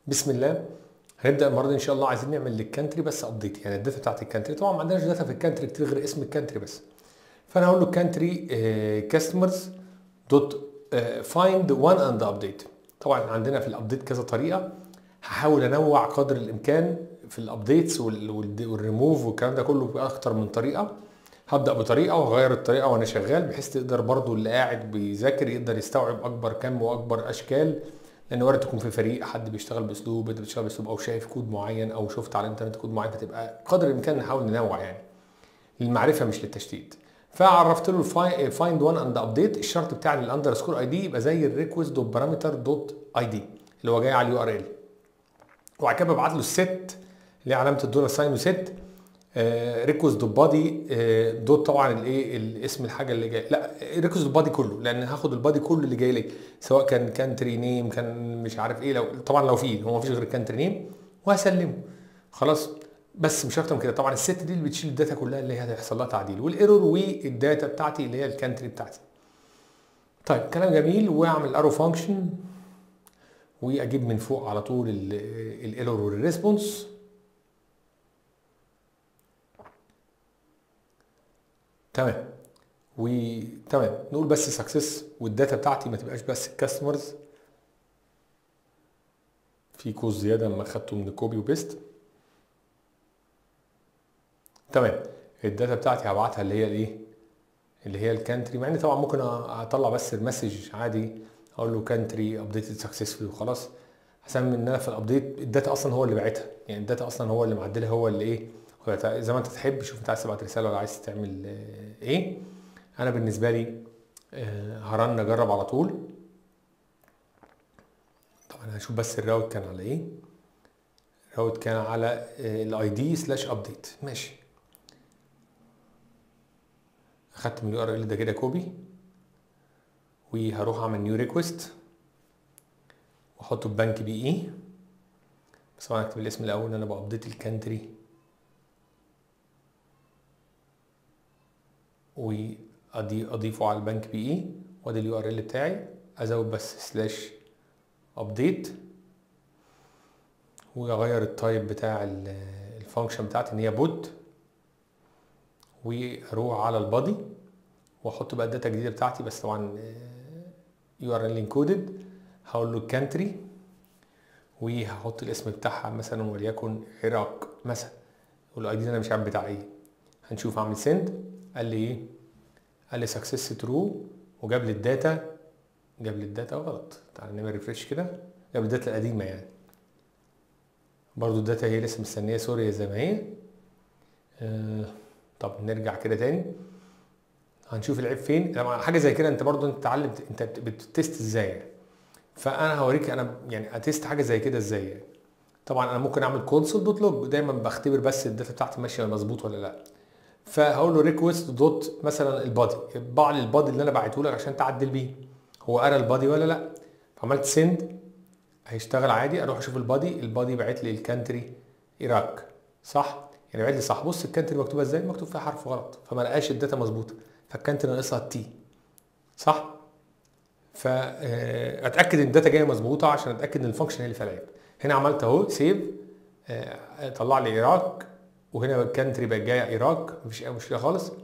بسم الله هنبدا النهارده ان شاء الله عايزين نعمل للكانتري بس ابديت يعني الداتا بتاعت الكانتري طبعا ما عندناش داتا في الكانتري كتير غير اسم الكانتري بس فانا هقول له كانتري كاستمرز دوت فايند وان اند ابديت طبعا عندنا في الابديت كذا طريقه هحاول انوع قدر الامكان في الابديتس والريموف والكلام ده كله باكتر من طريقه هبدا بطريقه وهغير الطريقه وانا شغال بحيث تقدر برضو اللي قاعد بيذاكر يقدر يستوعب اكبر كم واكبر اشكال لان وارد تكون في فريق حد بيشتغل باسلوب انت بتشتغل باسلوب او شايف كود معين او شفت على الانترنت كود معين فتبقى قدر الامكان نحاول ننوع يعني للمعرفه مش للتشتيت فعرفت له فايند وان اند ابديت الشرط بتاع الاندرسكور اي دي يبقى زي الريكوست دوت بارامتر دوت اي دي اللي هو جاي على اليو ار ال وبعد كده ببعت له الست اللي هي علامه الدولار ساين وست ريكوست دوت بادي دوت طبعا الايه الاسم الحاجه اللي جاي لا ريكوست دوت بادي كله لان هاخد البادي كله اللي جاي لي سواء كان كانتري نيم كان مش عارف ايه لو طبعا لو في هو مفيش غير كانتري نيم وهسلمه خلاص بس مش اكتر من كده طبعا الست دي اللي بتشيل الداتا كلها اللي هي هيحصل لها تعديل والايرور والداتا بتاعتي اللي هي الكانتري بتاعتي طيب كلام جميل واعمل ارو فانكشن واجيب من فوق على طول الايرور والريسبونس تمام وتمام نقول بس سكسس والداتا بتاعتي ما تبقاش بس الكاستمرز في كوز زياده لما اخدته من الكوبي وبيست تمام الداتا بتاعتي هبعتها اللي هي الايه اللي هي الكانتري مع ان طبعا ممكن اطلع بس المسج عادي اقول له كانتري ابديتد سكسسفully وخلاص هسمي ان انا في الابديت الداتا اصلا هو اللي باعتها يعني الداتا اصلا هو اللي معدلها هو اللي ايه زي ما انت تحب شوف انت عايز تبعت رساله ولا عايز تعمل ايه انا بالنسبه لي هرن اجرب على طول طبعا هشوف بس الراوت كان على ايه الراوت كان على الاي دي سلاش ابديت ماشي اخدت من اليو ار ال ده كده كوبي وهروح اعمل نيو ريكوست واحطه في بنك بي اي بس طبعا اكتب الاسم الاول ان انا بابديت الكانتري واضيفه على البنك بي اي وادي اليو ار ال بتاعي ازود بس سلاش ابديت واغير التايب بتاع الفانكشن بتاعتي ان هي بوت واروح على البادي واحط بقى الداتا الجديده بتاعتي بس طبعا يو ار ال انكودد هقول له كانتري وهحط الاسم بتاعها مثلا وليكن عراق مثلا والاي دي انا مش عارف بتاع ايه هنشوف اعمل سند قال لي ايه قال لي سكسس ترو وجاب لي الداتا جاب لي الداتا غلط تعالى نعمل ريفريش كده جاب الداتا القديمه يعني برضو الداتا هي لسه مستنيه سوريا زي ما هي آه طب نرجع كده تاني هنشوف العيب فين لما حاجه زي كده انت برضو انت اتعلم انت بتست ازاي يعني فانا هوريك انا يعني اتست حاجه زي كده ازاي يعني طبعا انا ممكن اعمل كونسول دوت لوج دايما بختبر بس الداتا بتاعتي ماشيه مظبوط ولا لا فهقول له ريكوست دوت مثلا البادي اطبع لي البادي اللي انا بعته لك عشان تعدل بيه هو قرا البادي ولا لا عملت سند هيشتغل عادي اروح اشوف البادي البادي باعت لي الكانتري عراق صح يعني باعت لي صح بص الكانتري مكتوبه ازاي مكتوب فيها حرف غلط فما لقاش الداتا مظبوطه فالكانتري ناقصها التي صح فاتاكد ان الداتا جايه مظبوطه عشان اتاكد ان الفانكشن هي اللي فيها العيب هنا عملت اهو سيف طلع لي عراق وهنا الكانتري بقت جايه عراق مفيش اي مشكله خالص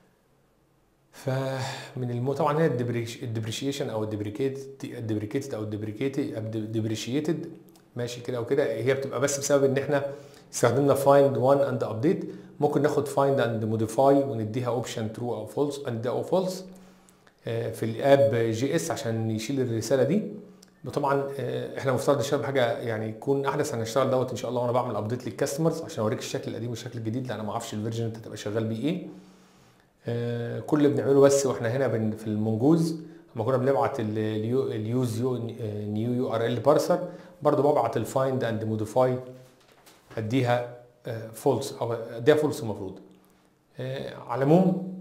فمن المو طبعا هنا الديبريشيشن او الديبريكيتد او الديبريشيتد ماشي كده وكده هي بتبقى بس بسبب ان احنا استخدمنا فايند وان اند ابديت ممكن ناخد فايند اند موديفاي ونديها اوبشن ترو او فولس نديها او فولس في الاب جي اس عشان يشيل الرساله دي وطبعا احنا المفترض نشتغل بحاجه يعني يكون احدث هنشتغل دوت ان شاء الله وانا بعمل ابديت للكاستمرز عشان اوريك الشكل القديم والشكل الجديد لان انا ما اعرفش الفيرجن انت تبقى شغال بيه ايه آه كل اللي بنعمله بس واحنا هنا في المنجوز لما كنا بنبعت اليوز يو نيو يو ار ال بارسر برضه ببعت الفايند اند موديفاي اديها فولس او اديها فولس المفروض آه على العموم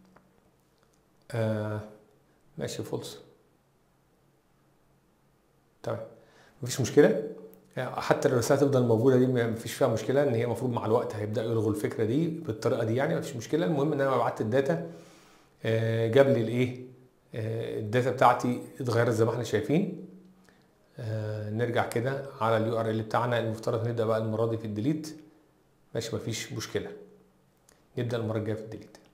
آه ماشي فولس تمام مفيش مشكله حتى الرساله تفضل موجوده دي مفيش فيها مشكله ان هي المفروض مع الوقت هيبداوا يلغوا الفكره دي بالطريقه دي يعني مفيش مشكله المهم ان انا بعت الداتا جاب لي الايه الداتا بتاعتي اتغيرت زي ما احنا شايفين آه نرجع كده على اليو ار ال بتاعنا المفترض نبدا بقى المره دي في الديليت ماشي مفيش مشكله نبدا المره الجايه في الديليت